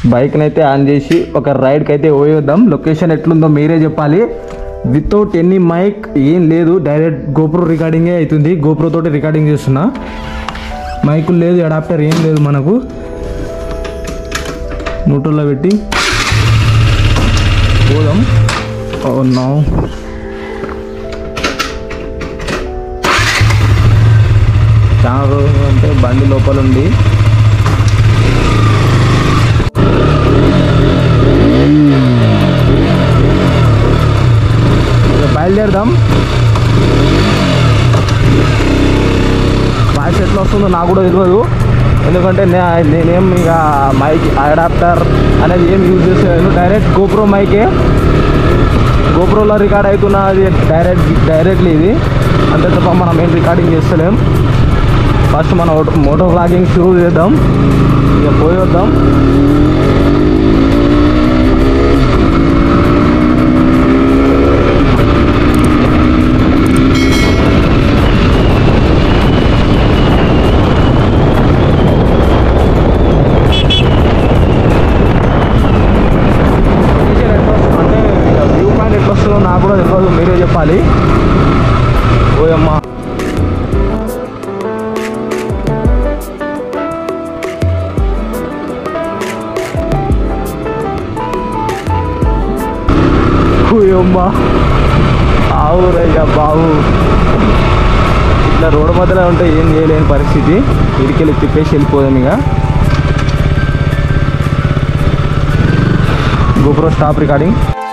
బైక్ని అయితే ఆన్ చేసి ఒక రైడ్కి అయితే పోయేద్దాం లొకేషన్ ఎట్లుందో మీరే చెప్పాలి వితౌట్ ఎనీ మైక్ ఏం లేదు డైరెక్ట్ గోప్రో రికార్డింగే అవుతుంది గోప్రో తోటి రికార్డింగ్ చేస్తున్నా మైకులు లేదు అడాప్టర్ ఏం లేదు మనకు న్యూట్రల్లో పెట్టి పోదాం అవునా చాలా రోజులు అంటే బండి లోపల ఉంది ఇక బయలుదేరదాం వాయిస్ ఎట్లా వస్తుందో నాకు కూడా తెలియదు ఎందుకంటే నే- నేనేం ఇక మైక్ అడాప్టర్ అనేది ఏం యూజ్ చేసేది డైరెక్ట్ గోప్రో మైకే గోప్రోలో రికార్డ్ అవుతున్న అది డైరెక్ట్ డైరెక్ట్లీ ఇది అంతే తప్ప మనం ఏం రికార్డింగ్ చేస్తలేం ఫస్ట్ మనం మోటో వ్లాగింగ్ షురూ చేద్దాం ఇక పోయి వద్దాం అంటే వ్యూ పాయింట్ ఎట్లా వస్తుందో నాకు కూడా తెలియదు మీరే చెప్పాలి ఓయమ్మా ఓయమ్మా ఆవురయ్యా బాబు ఇట్లా రోడ్డు మధ్యలో ఉంటే ఏం చేయలేని పరిస్థితి ఇడికెళ్ళి తిప్పేసి వెళ్ళిపోదాం ఇక గోప్రో స్టాప్ రికార్డింగ్